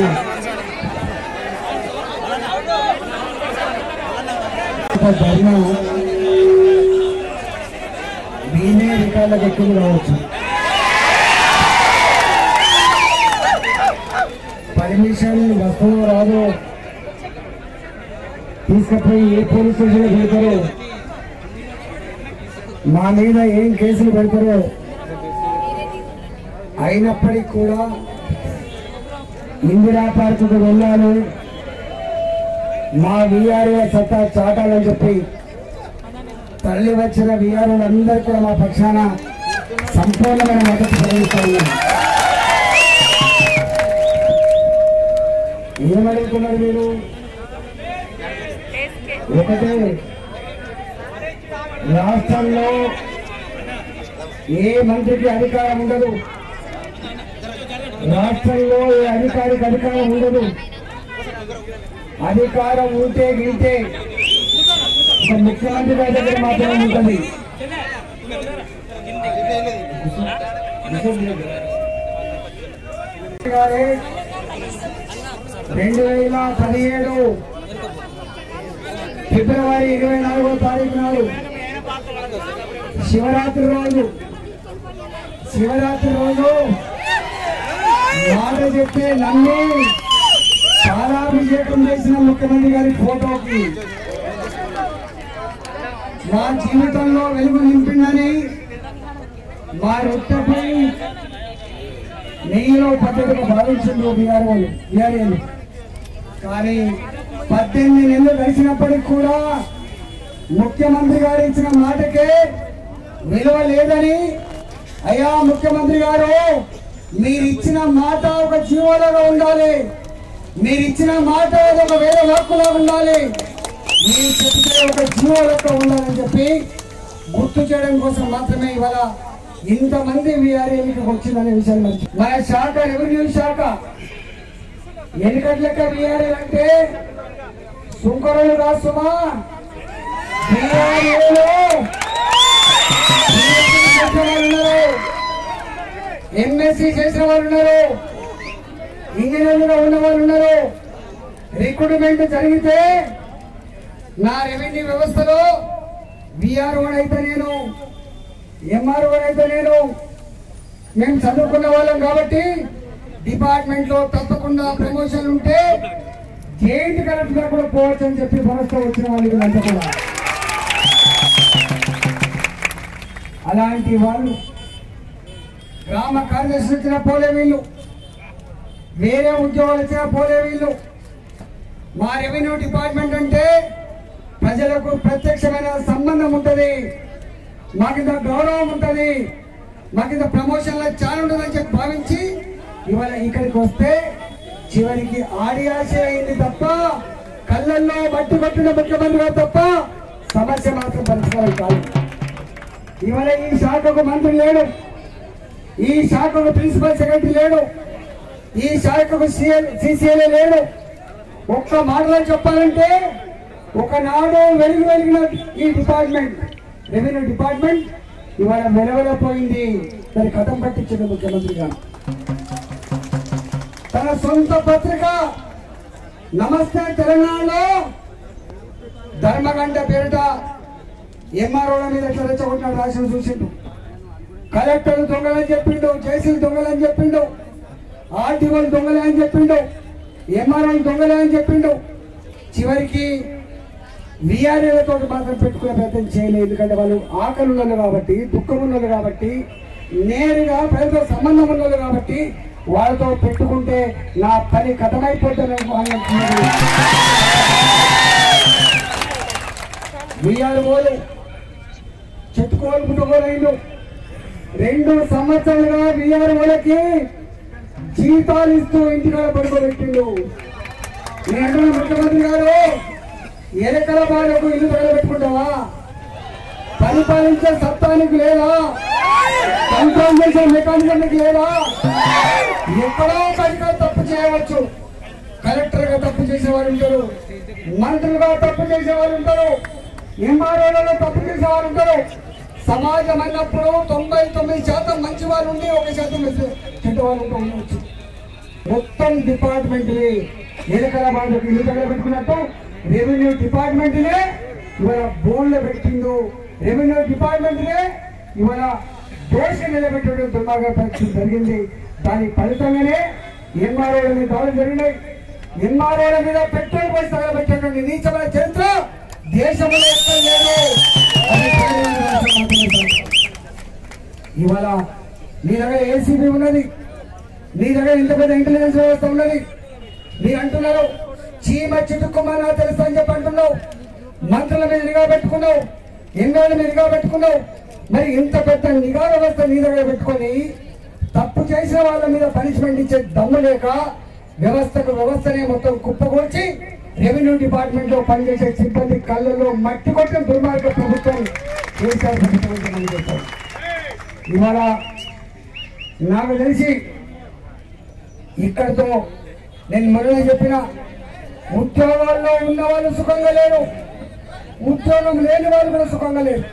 ధర్నా నేనే రికార్డులకు ఎక్కువ రావచ్చు పర్మిషన్ వస్తుందో రాదో తీసుకుపోయి ఏ పోలీస్ స్టేషన్లో పెడతారో మా మీద ఏం కేసులు పెడతారో అయినప్పటికీ కూడా ఇందిరా పార్కుకు వెళ్ళాలి మా విఆర్ఓ సత్తా చాటాలని చెప్పి తరలి వచ్చిన విఆర్ఓలందరూ కూడా మా పక్షాన సంపూర్ణమైన మద్దతు ప్రకటిస్తా ఉన్నాం ఏమడుగుతున్నారు మీరు ఒకటే రాష్ట్రంలో ఏ మంత్రికి అధికారం ఉండదు రాష్ట్రంలో ఏ అధికారికి అధికారం ఉండదు అధికారం ఉంటే గిడితే ఒక ముఖ్యమంత్రి గారి దగ్గర మాత్రమే ఉంటుంది గారే రెండు వేల పదిహేడు ఫిబ్రవరి ఇరవై నాలుగో తారీఖు నాడు శివరాత్రి రోజు శివరాత్రి రోజు మాట చెప్తే నమ్మి పాలాభిషేకం చేసిన ముఖ్యమంత్రి గారి ఫోటోకి మా జీవితంలో వెలుగు నింపిందని మా రొట్టెపై నెయ్యిలో పద్ధతిగా భావించింది బీఆర్ వాళ్ళు బీఆర్ఏలు కానీ పద్దెనిమిది నెలలు గడిచినప్పటికి కూడా ముఖ్యమంత్రి గారు ఇచ్చిన మాటకే విలువ లేదని అయ్యా ముఖ్యమంత్రి గారు మీరు ఇచ్చిన మాట ఒక జీవోలాగా ఉండాలి మీరు ఇచ్చిన మాట ఒక వేద వాక్కులా ఉండాలి మీరు చెప్తే ఒక జీవో లెక్క ఉండాలని చెప్పి గుర్తు చేయడం కోసం మాత్రమే ఇవాళ ఇంతమంది వీఆర్ఏకి వచ్చిందనే విషయాన్ని మర్చి మన శాఖ రెవెన్యూ శాఖ ఎన్నికల లెక్క వీఆర్ఏ అంటే సుంకరులు కాసుమా వీఆర్ఏలో చేసిన వాళ్ళు ఉన్నారు ఎంఎస్సి చేసిన వాళ్ళు ఉన్నారు ఇంజనీర్లుగా ఉన్న వాళ్ళు ఉన్నారు రిక్రూట్మెంట్ జరిగితే నా రెవెన్యూ వ్యవస్థలో విఆర్ఓ అయితే నేను ఎంఆర్ఓ అయితే నేను మేము చదువుకున్న వాళ్ళం కాబట్టి డిపార్ట్మెంట్ లో తప్పకుండా ప్రమోషన్ ఉంటే జైంట్ కలెక్టర్ కూడా పోవచ్చు అని చెప్పి భరోసా వచ్చిన వాళ్ళు వీళ్ళంతా కూడా అలాంటి వాళ్ళు గ్రామ కార్యదర్శి వచ్చిన పోలే వీళ్ళు వేరే ఉద్యోగాలు వచ్చిన పోలే వీళ్ళు మా రెవెన్యూ డిపార్ట్మెంట్ అంటే ప్రజలకు ప్రత్యక్షమైన సంబంధం ఉంటుంది మాకింత గౌరవం ఉంటుంది మాకింత ప్రమోషన్ల చాలా ఉంటుందని చెప్పి భావించి ఇవాళ ఇక్కడికి వస్తే చివరికి ఆడి ఆశ అయింది తప్ప కళ్ళల్లో మట్టి పట్టిన ముఖ్యమంత్రి గారు తప్ప సమస్య మాత్రం పరిష్కారం కాదు ఇవాళ ఈ శాఖకు మంత్రి లేడు ఈ శాఖకు ప్రిన్సిపల్ సెక్రటరీ లేడు ఈ శాఖకు సిసిఎల్ఏ లేడు ఒక్క మాటలో చెప్పాలంటే ఒకనాడు వెలుగు వెలిగిన ఈ డిపార్ట్మెంట్ రెవెన్యూ డిపార్ట్మెంట్ ఇవాళ వెలవెలపోయింది దాని కథం పట్టించింది ముఖ్యమంత్రి గారు తన సొంత పత్రిక నమస్తే తెలంగాణలో ధర్మగంట పేరిట ఎంఆర్ఓల మీద ఎట్లా రెచ్చగొట్టినాడు రాసిన చూసిండు కలెక్టర్ దొంగలని చెప్పిండు జేసీలు దొంగలని చెప్పిండు ఆర్టీఓలు దొంగలే అని చెప్పిండు ఎంఆర్ఓలు దొంగలే అని చెప్పిండు చివరికి విఆర్ఏలతో మాత్రం పెట్టుకునే ప్రయత్నం చేయలేదు ఎందుకంటే వాళ్ళు ఆకలి ఉన్నది కాబట్టి దుఃఖం ఉన్నది కాబట్టి నేరుగా ప్రజలతో సంబంధం ఉన్నది కాబట్టి వాళ్ళతో పెట్టుకుంటే నా పని కథమైపోతుంది విఆర్ఓలు చెట్టుకోవాలి పుట్టుకోలేదు రెండు సంవత్సరాలుగా విఆర్ఓలకి జీతాలు ఇస్తూ ఇంటికాడ పడుకోబెట్టిండు నేను అంటున్నా ముఖ్యమంత్రి గారు ఎలకల బాధకు ఇల్లు తగలబెట్టుకుంటావా పరిపాలించే సత్తానికి లేదా కంట్రోల్ చేసే మెకానిజానికి లేదా ఎక్కడో ఒక అధికారి తప్పు చేయవచ్చు కలెక్టర్ గా తప్పు చేసేవారు ఉంటారు మంత్రులుగా తప్పు చేసేవారు ఉంటారు ఎంఆర్ఓలలో తప్పు చేసేవారు ఉంటారు సమాజం అన్నప్పుడు తొంభై తొమ్మిది శాతం మంచి వాళ్ళు ఉండి ఒక శాతం చెడ్డ వాళ్ళు ఉంటూ ఉండవచ్చు మొత్తం డిపార్ట్మెంట్ని ఏలకరాబాద్ ఇల్లు దగ్గర పెట్టుకున్నట్టు రెవెన్యూ డిపార్ట్మెంట్నే ఇవాళ బోన్లో పెట్టిండు రెవెన్యూ డిపార్ట్మెంట్నే ఇవాళ దోష నిలబెట్టడం దుర్మార్గ పరిస్థితి జరిగింది దాని ఫలితంగానే ఎంఆర్ఓల మీద దాడులు జరిగినాయి ఎంఆర్ఓల మీద పెట్రోల్ పోసి తగలబెట్టేటువంటి నీచమైన చరిత్ర దేశంలో ఎక్కడ లేదు అది తెలంగాణ రాష్ట్రం మాత్రమే సాధ్యం. ఇవాళ నీ దగ్గర ఏసీబీ ఉన్నది నీ దగ్గర ఇంత పెద్ద ఇంటెలిజెన్స్ వ్యవస్థ ఉన్నది మీరు అంటున్నారు చీమ చిటుక్కుమన్నా తెలుసు అని చెప్పి అంటున్నావు మంత్రుల మీద నిఘా పెట్టుకున్నావు ఎన్నోళ్ళ మీద నిఘా పెట్టుకున్నావు మరి ఇంత పెద్ద నిఘా వ్యవస్థ నీ దగ్గర పెట్టుకొని తప్పు చేసిన వాళ్ళ మీద పనిష్మెంట్ ఇచ్చే దమ్ము లేక వ్యవస్థకు వ్యవస్థనే మొత్తం కుప్పగొల్చి రెవెన్యూ డిపార్ట్మెంట్ లో పనిచేసే సిబ్బంది కళ్ళలో మట్టి కొట్టిన దుర్మార్గ ప్రభుత్వం కేసీఆర్ ప్రభుత్వం అంటే మనం చేస్తాం ఇవాళ నాకు తెలిసి ఇక్కడితో నేను మొదలు చెప్పిన ఉద్యోగాల్లో ఉన్న వాళ్ళు సుఖంగా లేరు ఉద్యోగం లేని వాళ్ళు కూడా సుఖంగా లేరు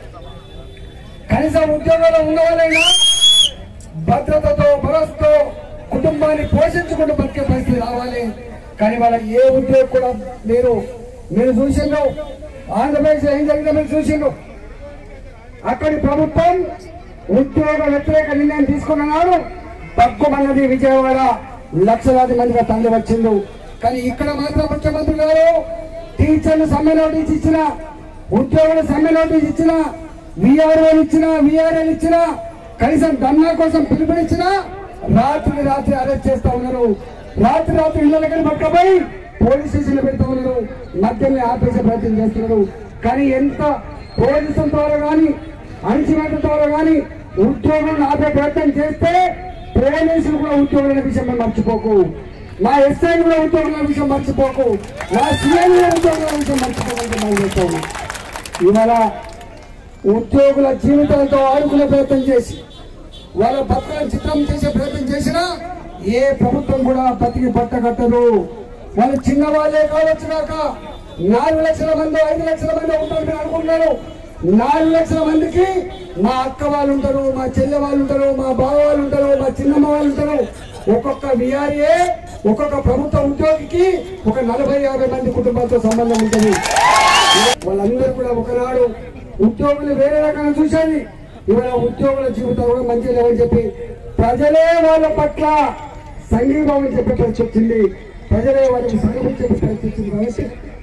కనీసం ఉద్యోగంలో ఉన్న వాళ్ళైనా భద్రతతో భరోసాతో కుటుంబాన్ని పోషించుకుంటూ బతికే పరిస్థితి రావాలి కానీ వాళ్ళకి ఏ ఉద్యోగం కూడా లేరు మీరు చూసిండ్రు ఆంధ్రప్రదేశ్ ఏం జరిగిందో మీరు చూసిండ్రు అక్కడి ప్రభుత్వం ఉద్యోగ వ్యతిరేక నిర్ణయం తీసుకున్నాడు తక్కువన్నది విజయవాడ లక్షలాది మందిగా తల్లి వచ్చిండు కానీ ఇక్కడ మాత్రం ముఖ్యమంత్రి గారు టీచర్లు సమ్మె నోటీస్ ఇచ్చిన ఉద్యోగులు సమ్మె నోటీస్ ఇచ్చిన విఆర్ఓ ఇచ్చిన విఆర్ఎల్ ఇచ్చిన కనీసం ధర్నా కోసం పిలుపునిచ్చిన రాత్రి రాత్రి అరెస్ట్ చేస్తా ఉన్నారు రాత్రి రాత్రి ఇళ్ళ దగ్గర పట్టుకపోయి పోలీస్ స్టేషన్ పెడతా ఉన్నారు మద్యాన్ని ఆపేసే ప్రయత్నం చేస్తున్నారు కానీ ఎంత పోలీసుల ద్వారా కానీ అణచివేత ద్వారా కానీ ఉద్యోగులను ఆపే ప్రయత్నం చేస్తే పోలీసులు కూడా ఉద్యోగుల విషయం మర్చిపోకు మా ఎస్ఐ కూడా ఉద్యోగుల విషయం మర్చిపోకు మా సీఎం కూడా ఉద్యోగుల విషయం మర్చిపోకండి మనం చెప్తా ఉన్నాం ఇవాళ ఉద్యోగుల జీవితాలతో ఆడుకునే ప్రయత్నం చేసి వాళ్ళ బతుకులను చిత్రం చేసే ప్రయత్నం చేసినా ఏ ప్రభుత్వం కూడా బతికి పట్ట కట్టదు వాళ్ళు చిన్న వాళ్ళే కావచ్చు కాక నాలుగు లక్షల మంది ఐదు లక్షల మంది ఉంటారు మీరు అనుకుంటున్నారు నాలుగు లక్షల మందికి మా అక్క వాళ్ళు ఉంటారు మా చెల్లె వాళ్ళు ఉంటారు మా బావ వాళ్ళు ఉంటారు మా చిన్నమ్మ వాళ్ళు ఉంటారు ఒక్కొక్క విఆర్ఏ ఒక్కొక్క ప్రభుత్వ ఉద్యోగికి ఒక నలభై యాభై మంది కుటుంబాలతో సంబంధం ఉంటుంది వాళ్ళందరూ కూడా ఒకనాడు ఉద్యోగులు వేరే రకంగా చూసేది ఇవాళ ఉద్యోగుల జీవితాలు కూడా మంచిగా లేవని చెప్పి ప్రజలే వాళ్ళ పట్ల సంఘీభావం చెప్పే పరిస్థితి వచ్చింది ప్రజలే వాళ్ళకి సంఘం చెప్పే పరిస్థితి వచ్చింది కాబట్టి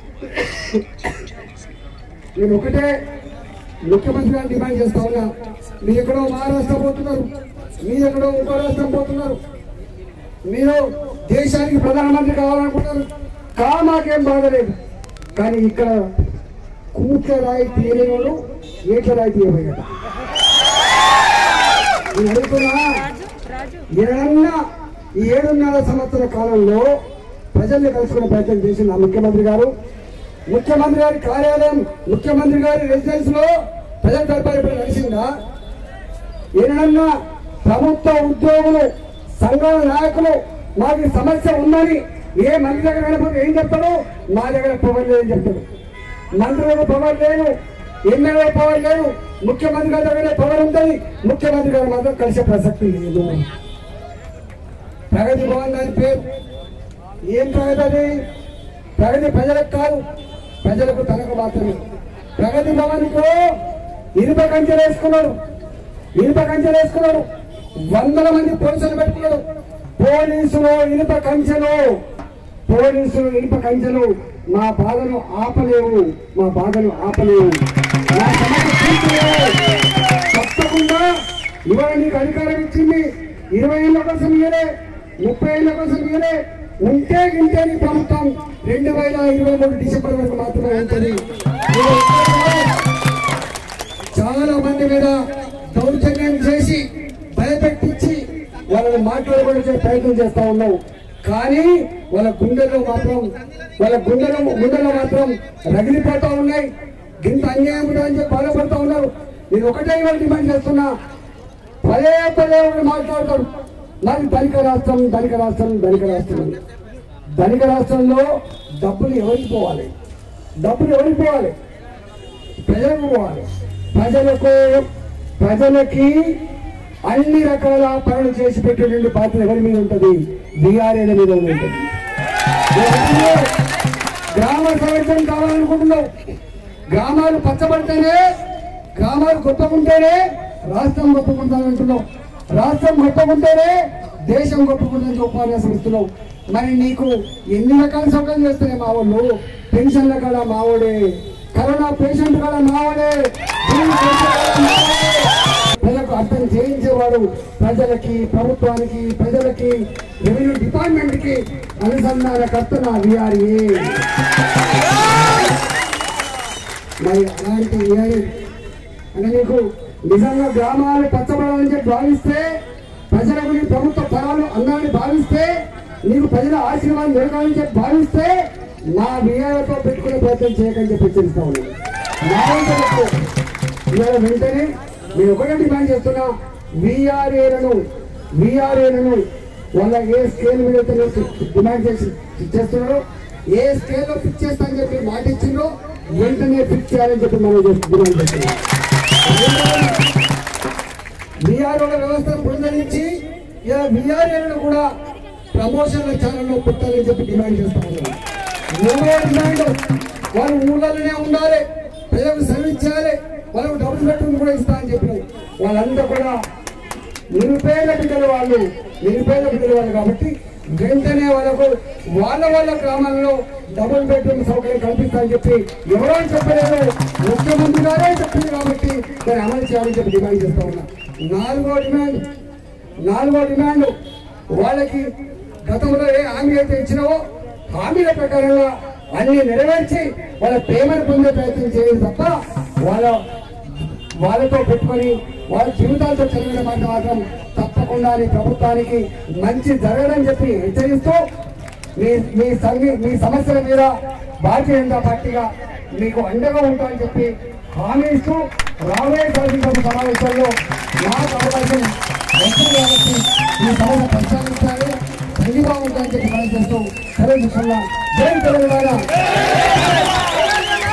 నేను ఒకటే ముఖ్యమంత్రి గారిని డిమాండ్ చేస్తా ఉన్నా మీరు ఎక్కడో మహారాష్ట్ర పోతున్నారు మీరు ఎక్కడో ఇంకో రాష్ట్రం పోతున్నారు మీరు దేశానికి ప్రధానమంత్రి కావాలనుకుంటారు కా మాకేం బాధలేదు కానీ ఇక్కడ కూట్ల రాయి తీయని వాళ్ళు ఏట్ల రాయి తీయబోయాడు నేను అడుగుతున్నా ఏడన్నా ఈ ఏడున్నర సంవత్సర కాలంలో ప్రజల్ని కలుసుకునే ప్రయత్నం చేసిన ముఖ్యమంత్రి గారు ముఖ్యమంత్రి గారి కార్యాలయం ముఖ్యమంత్రి గారి రెసిడెన్స్ లో ప్రజల దర్బార్ ఇప్పుడు కలిసిందా ఏదన్నా ప్రభుత్వ ఉద్యోగులు సంఘాల నాయకులు మాకు ఈ సమస్య ఉందని ఏ మంత్రి దగ్గర వెళ్ళిపోతే ఏం చెప్తాడు మా దగ్గర పవర్ లేదని చెప్తాడు మంత్రులకు పవర్ లేదు ఎమ్మెల్యే పవర్ లేదు ముఖ్యమంత్రి గారి దగ్గర పవర్ ఉంటుంది ముఖ్యమంత్రి గారు మాత్రం కలిసే ప్రసక్తి లేదు ప్రగతి భవన్ దాని పేరు ఏం ప్రగతి అది ప్రగతి ప్రజలకు కాదు ప్రజలకు తనకు మాత్రమే ప్రగతి భవన్ కు ఇనుప కంచెలు వేసుకున్నాడు ఇనుప కంచెలు వేసుకున్నాడు వందల మంది పోలీసులు పెట్టుకున్నాడు పోలీసులు ఇనుప కంచెలు పోలీసులు ఇనుప కంచెలు మా బాధను ఆపలేవు మా బాధను ఆపలేవు మా సమస్య తీర్చలేవు. తప్పకుండా ఇవాళ నీకు అధికారం ఇచ్చింది ఇరవై ఏళ్ళ కోసం ఇయలే ముప్పై ఏళ్ళ కోసం ఇయలే ఉంటే గింటే నీ ప్రభుత్వం రెండు వేల ఇరవై మూడు డిసెంబర్ వరకు మాత్రమే ఉంటుంది ఇవాళ చాలా మంది మీద దౌర్జన్యం చేసి భయపెట్టించి వాళ్ళని మాట్లాడబడే ప్రయత్నం చేస్తా ఉన్నావు కానీ వాళ్ళ గుండెల్లో మాత్రం వాళ్ళ గుండెలో గుండెలో మాత్రం రగిలిపోతా ఉన్నాయి ఇంత అన్యాయం ఉందా అని చెప్పి బాధపడతా ఉన్నారు నేను ఒకటే ఇవాళ డిమాండ్ చేస్తున్నా పదే పదే ఒకరు మాట్లాడతారు మాది ధనిక రాష్ట్రం ధనిక రాష్ట్రం ధనిక రాష్ట్రం అని. ధనిక రాష్ట్రంలో డబ్బులు ఎవరికి పోవాలి డబ్బులు ఎవరికి పోవాలి ప్రజలకు పోవాలి ప్రజలకు ప్రజలకి అన్ని రకాల పనులు చేసి పెట్టేటువంటి బాధ్యత ఎవరి మీద ఉంటుంది బీఆర్ఏల మీద ఉంటుంది ఎవరిలో గ్రామ సంరక్షణ కావాలనుకుంటున్నావు గ్రామాలు పచ్చబడితేనే గ్రామాలు గొప్పకుంటేనే రాష్ట్రం గొప్పకుంటానంటున్నావు రాష్ట్రం గొప్పకుంటేనే దేశం గొప్పకుంటుందని ఉపన్యాసం ఇస్తున్నావు మరి నీకు ఎన్ని రకాల సౌకర్యాలు చేస్తున్నాయి మా వాళ్ళు పెన్షన్ల కాడ మావోడే కరోనా పేషెంట్ కాడ మావోడే జీవి చేసే కాడ మావోడే. ప్రజలకు అర్థం చేయించేవాడు ప్రజలకి ప్రభుత్వానికి ప్రజలకి రెవెన్యూ డిపార్ట్మెంట్ కి అనుసంధానకర్త నా విఆర్ఏ మరి అలాంటి విఆర్ఏ అంటే నీకు నిజంగా గ్రామాలు పచ్చబడాలని చెప్పి భావిస్తే ప్రజలకు నీ ప్రభుత్వ ఫలాలు అందాలని భావిస్తే నీకు ప్రజల ఆశీర్వాదం దొరకాలని చెప్పి భావిస్తే మా విఆర్ఏతో పెట్టుకునే ప్రయత్నం చేయకని చెప్పి హెచ్చరిస్తా ఉన్నాను నా వంతు చెప్పు. ఇవాళ వెంటనే నేను ఒకటే డిమాండ్ చేస్తున్నా విఆర్ఏలను విఆర్ఏలను వాళ్ళ ఏ స్కేల్ మీద అయితే మీరు డిమాండ్ చేసి చేస్తున్నారో ఏ స్కేల్ లో ఫిక్స్ చేస్తా అని చెప్పి మాట ఇచ్చిందో వెంటనే ఫిక్స్ చేయాలని చెప్పి మనం చేస్తు- డిమాండ్ చేస్తున్నాం విఆర్ఓల వ్యవస్థను పునరుద్ధరించి ఇలా విఆర్ఏలను కూడా ప్రమోషన్ల ఛానల్లో పెట్టాలని చెప్పి డిమాండ్ చేస్తా ఉన్నాం మూడో డిమాండ్ వాళ్ళు ఊళ్ళలోనే ఉండాలి ప్రజలకు సర్వీస్ చేయాలి వాళ్ళకు డబ్బులు పెట్టుకుని కూడా ఇస్తా అని చెప్పినాం వాళ్ళంతా కూడా నిరుపేద బిడ్డలు వాళ్ళు నిరుపేద బిడ్డలు వాళ్ళు కాబట్టి వెంటనే వాళ్ళకు వాళ్ళ వాళ్ళ గ్రామాల్లో డబుల్ బెడ్రూమ్ సౌకర్యం కల్పిస్తామని చెప్పి ఎవరో చెప్పలేదు ముఖ్యమంత్రి గారే చెప్పింది కాబట్టి దాన్ని అమలు చేయాలని చెప్పి డిమాండ్ చేస్తా ఉన్నా నాలుగో డిమాండ్ నాలుగో డిమాండ్ వాళ్ళకి గతంలో ఏ హామీ అయితే ఇచ్చినావో హామీల ప్రకారంగా అన్ని నెరవేర్చి వాళ్ళ ప్రేమను పొందే ప్రయత్నం చేయాలి తప్ప వాళ్ళ వాళ్ళతో పెట్టుకొని వాళ్ళ జీవితాలతో చదివిన మాట మాత్రం తప్పకుండా నీ ప్రభుత్వానికి మంచి జరగదని చెప్పి హెచ్చరిస్తూ మీ మీ సంఘి మీ సమస్యల మీద భారతీయ జనతా పార్టీగా మీకు అండగా ఉంటామని చెప్పి హామీ ఇస్తూ రాబోయే శాసనసభ సమావేశాల్లో నాకు అవకాశం వస్తుంది కాబట్టి ఈ సమస్య ప్రస్తావించాలి సంఘీభావం ఉంటుందని చెప్పి మనం చేస్తూ సెలవు తీసుకున్నాం జై తెలంగాణ